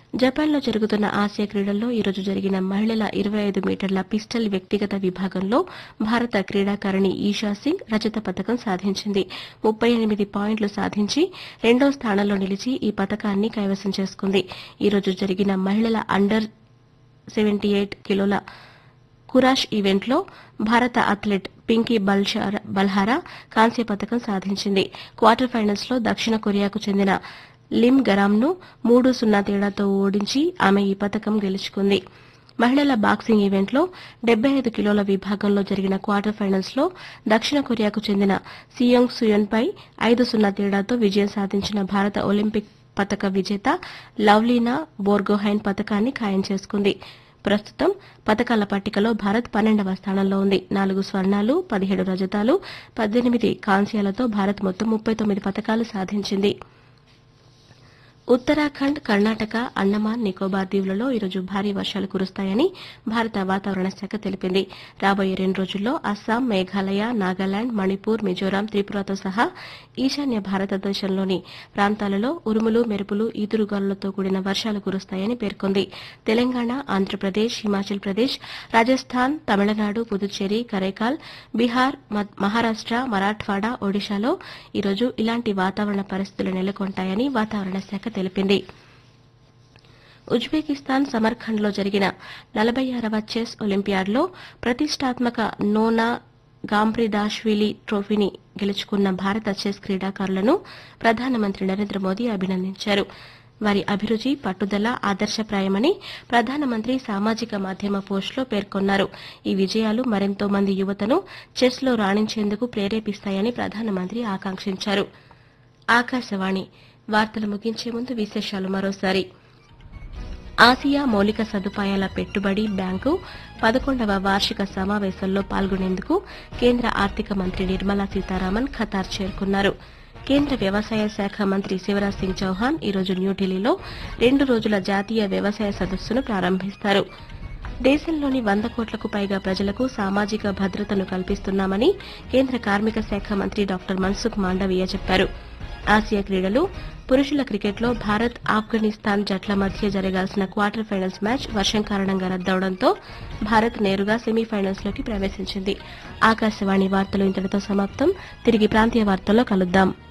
జపాన్లో జరుగుతున్న ఆసియా క్రీడల్లో ఈరోజు జరిగిన మహిళల ఇరవై ఐదు మీటర్ల పిస్టల్ వ్యక్తిగత విభాగంలో భారత క్రీడాకారిణి ఈషా సింగ్ రజత పథకం సాధించింది ముప్పై ఎనిమిది పాయింట్లు సాధించి రెండో స్థానంలో నిలిచి ఈ పథకాన్ని కైవసం చేసుకుంది ఈరోజు జరిగిన మహిళల అండర్ సెవెంటీ ఎయిట్ కిలోల కురాష్ ఈవెంట్లో భారత అథ్లెట్ పింకీ బల్షార- బల్హారా కాంస్య పథకం సాధించింది క్వార్టర్ ఫైనల్స్ లో దక్షిణ కొరియాకు చెందిన లిమ్ గరామ్ను మూడు సున్నా తేడాతో ఓడించి ఆమె ఈ పథకం గెలుచుకుంది మహిళల బాక్సింగ్ ఈవెంట్లో డెబ్బై ఐదు కిలోల విభాగంలో జరిగిన క్వార్టర్ ఫైనల్స్ లో దక్షిణ కొరియాకు చెందిన సియోంగ్ సుయన్ పై ఐదు సున్నా తేడాతో విజయం సాధించిన భారత ఒలింపిక్ పథక విజేత లవ్లీనా బోర్గోహైన్ పథకాన్ని ఖాయం చేసుకుంది ప్రస్తుతం పథకాల పట్టికలో భారత్ పన్నెండవ స్థానంలో ఉంది నాలుగు స్వర్ణాలు పదిహేడు రజతాలు పద్దెనిమిది కాంస్యాలతో భారత్ మొత్తం ముప్పై తొమ్మిది పథకాలు సాధించింది ఉత్తరాఖండ్ కర్ణాటక అండమాన్ నికోబార్ దీవులలో ఈరోజు భారీ వర్షాలు కురుస్తాయని భారత వాతావరణ శాఖ తెలిపింది రాబోయే రెండు రోజుల్లో అస్సాం మేఘాలయ నాగాలాండ్ మణిపూర్ మిజోరాం త్రిపురతో సహా ఈశాన్య భారతదేశంలోని ప్రాంతాలలో ఉరుములు మెరుపులు ఈదురుగాలులతో కూడిన వర్షాలు కురుస్తాయని పేర్కొంది తెలంగాణ ఆంధ్రప్రదేశ్ హిమాచల్ ప్రదేశ్ రాజస్థాన్ తమిళనాడు పుదుచ్చేరి కరైకాల్ బీహార్ మ- మహారాష్ట మరాఠ్వాడా ఒడిశాలో ఈరోజు ఇలాంటి వాతావరణ పరిస్థితులు నెలకొంటాయని వాతావరణ శాఖ తెలిపింది ఉజ్బెకిస్తాన్ సమర్ఖండ్లో జరిగిన నలభై ఆరవ చెస్ ఒలింపియాడ్లో ప్రతిష్టాత్మక నోనా గాంప్రిదాష్విలి ట్రోఫీని గెలుచుకున్న భారత చెస్ క్రీడాకారులను ప్రధానమంత్రి నరేంద్ర మోదీ అభినందించారు వారి అభిరుచి పట్టుదల ఆదర్శప్రాయమని ప్రధానమంత్రి సామాజిక మాధ్యమ పోస్టులో పేర్కొన్నారు ఈ విజయాలు మరెంతో మంది యువతను చెస్లో రాణించేందుకు ప్రేరేపిస్తాయని ప్రధానమంత్రి ఆకాంక్షించారు ఆకాశవాణి వార్తలు ముగించే ముందు విశేషాలు మరోసారి ఆసియా మౌలిక సదుపాయాల పెట్టుబడి బ్యాంకు పదకొండవ వార్షిక సమావేశంలో పాల్గొనేందుకు కేంద్ర ఆర్థిక మంత్రి నిర్మలా సీతారామన్ ఖతార్ చేరుకున్నారు కేంద్ర వ్యవసాయ శాఖ మంత్రి శివరాజ్ సింగ్ చౌహాన్ ఈరోజు న్యూఢిల్లీలో రెండు రోజుల జాతీయ వ్యవసాయ సదస్సును ప్రారంభిస్తారు దేశంలోని వంద కోట్లకు పైగా ప్రజలకు సామాజిక భద్రతను కల్పిస్తున్నామని కేంద్ర కార్మిక శాఖ మంత్రి డాక్టర్ మన్సుఖ్ మాండవీయ చెప్పారు ఆసియా క్రీడలు పురుషుల క్రికెట్లో భారత్ ఆఫ్ఘనిస్తాన్ జట్ల మధ్య జరగాల్సిన క్వార్టర్ ఫైనల్స్ మ్యాచ్ వర్షం కారణంగా రద్దవడంతో భారత్ నేరుగా సెమీఫైనల్స్ లోకి ప్రవేశించింది ఆకాశవాణి వార్తలు ఇంతటితో సమాప్తం తిరిగి ప్రాంతీయ వార్తల్లో కలుద్దాం